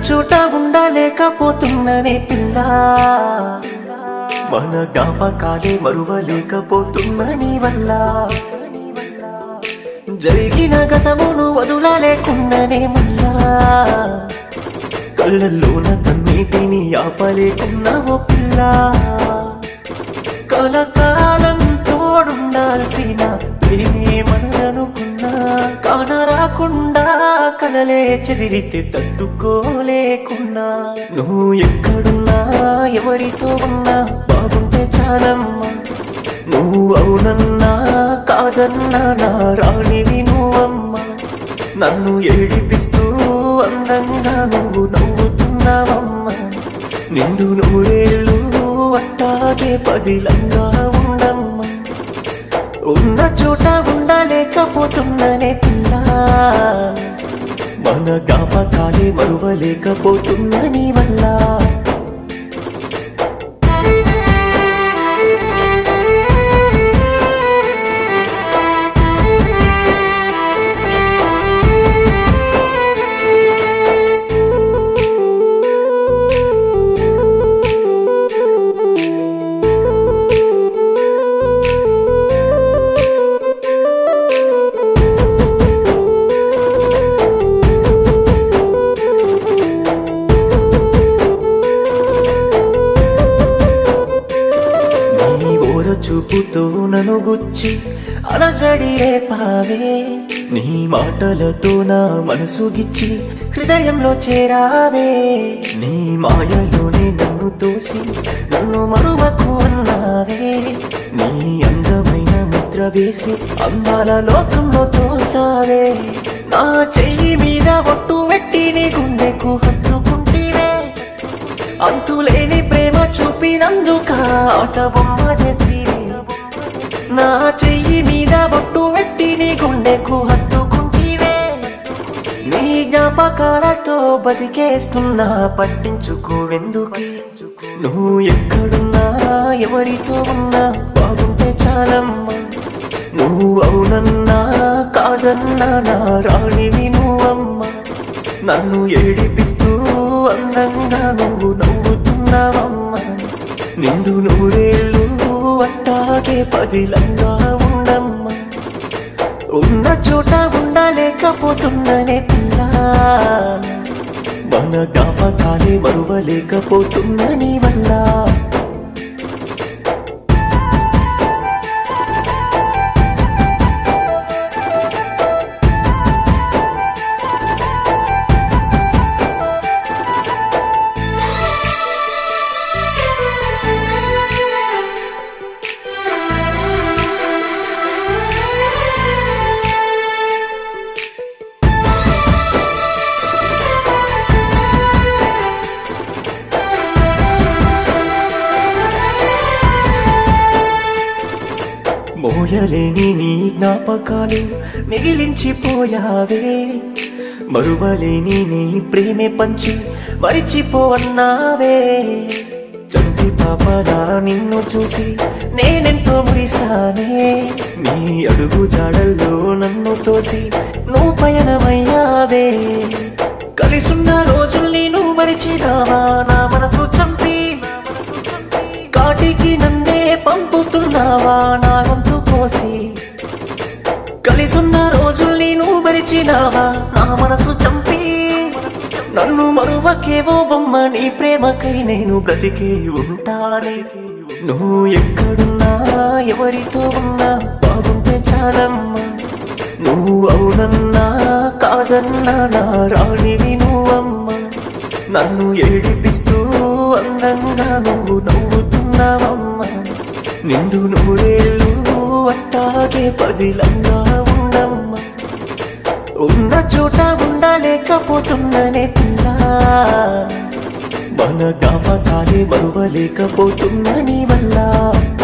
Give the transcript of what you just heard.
చోట ఉండలేకపోతున్ననే పిల్ల మన జ్ఞాపకాలే మరువలేకపోతున్న నీ వల్ల జరిగిన గతమును వదులలేకున్ననే మళ్ళా కళ్ళల్లోన కన్నీటిని ఆపలేకున్నావో పిల్ల కలకాలం తోడుండాల్సిన ప్రేమే మనదనుకున్నా కాన రాకుండా కలలే చెదిరితే తట్టుకోలేకున్నా నువ్వు ఎక్కడున్నా ఎవరితో ఉన్నా బాగుంటే చాలమ్మా నువ్వు అవునన్నా కాదన్నా నా రాణివి నువ్వమ్మా నన్ను ఏడిపిస్తూ అందంగా నువ్వు నవ్వుతున్నావమ్మా నిండు నూరేళ్ళు అట్టాగే పదిలంగా ఉండమ్మా ఉన్న చోట ఉండలేకపోతున్ననే పిల్ల మన జ్ఞాపకాలే మరువలేకపోతున్న నీ వల్ల నీ ఓర చూపుతో నన్ను గుచ్చి అలజడి రేపావే నీ మాటలతో నా మనసు గిచ్చి హృదయంలో చేరావే నీ మాయలోనే నన్ను తోసి నన్ను మరువకు అన్నావే నీ అందమైన ముద్ర వేసి అందాల లోకంలో తోసావే నా చెయ్యి మీద ఒట్టు పెట్టి నీ గుండెకు హత్తుకుంటీవే అంతులేని ప్రేమ చూపినందుక ఆట బొమ్మ చేస్తీవి నా చెయ్యి మీద బొట్టు పెట్టి నీ గుండెకు హత్తుకుంటీవే నీ జ్ఞాపకాలతో బతికేస్తున్నా పట్టించుకోవెందుకే నువ్వు ఎక్కడున్నా ఎవరితో ఉన్నా బాగుంటే చాలమ్మా నువ్వు అవునన్నా కాదన్నా నా రాణివి నువ్వమ్మా నన్ను ఏడిపిస్తూ అందంగా నువ్వు నవ్వుతున్నావమ్మా నిండు నూరేళ్ళు అట్టాగే పదిలంగా ఉండమ్మా ఉన్న చోట ఉండలేకపోతున్ననే పిల్ల మన జ్ఞాపకాలే మరువలేకపోతున్న నీ వల్ల మోయలేని నీ జ్ఞాపకాలు మిగిలించిపోయావే మరువలేని నీ ప్రేమే పంచి మరిచిపోవన్నావే చంటి పాపలా నిన్ను చూసి నేనెంతో మురిసానే నీ అడుగు జాడల్లో నన్ను తోసి నువ్వు పయనమయ్యావే కలిసున్న రోజుల్ని నువ్వు మరిచినావా నా మనసు చంపి కాటికి నన్నే పంపుతున్నావా నా వంతు కోసి కలిసున్న రోజుల్ని నువ్వు మరిచినావా నా మనసు చంపి నన్ను మరువకేవో బొమ్మ నీ ప్రేమకై నేను బ్రతికే ఉంటానే నువ్వు ఎక్కడున్నా ఎవరితో ఉన్నా బాగుంటే చాలమ్మా నువ్వు అవునన్నా కాదన్నా నా రాణివి నువ్వమ్మా నన్ను ఏడిపిస్తూ అందంగా నువ్వు నవ్వుతున్నావమ్మా నిండు నూరేళ్ళు అట్టాగే పదిలంగా ఉండమ్మా ఉన్న చోట ఉండలేకపోతున్ననే పిల్ల మన జ్ఞాపకాలే మరువలేకపోతున్న నీ వల్ల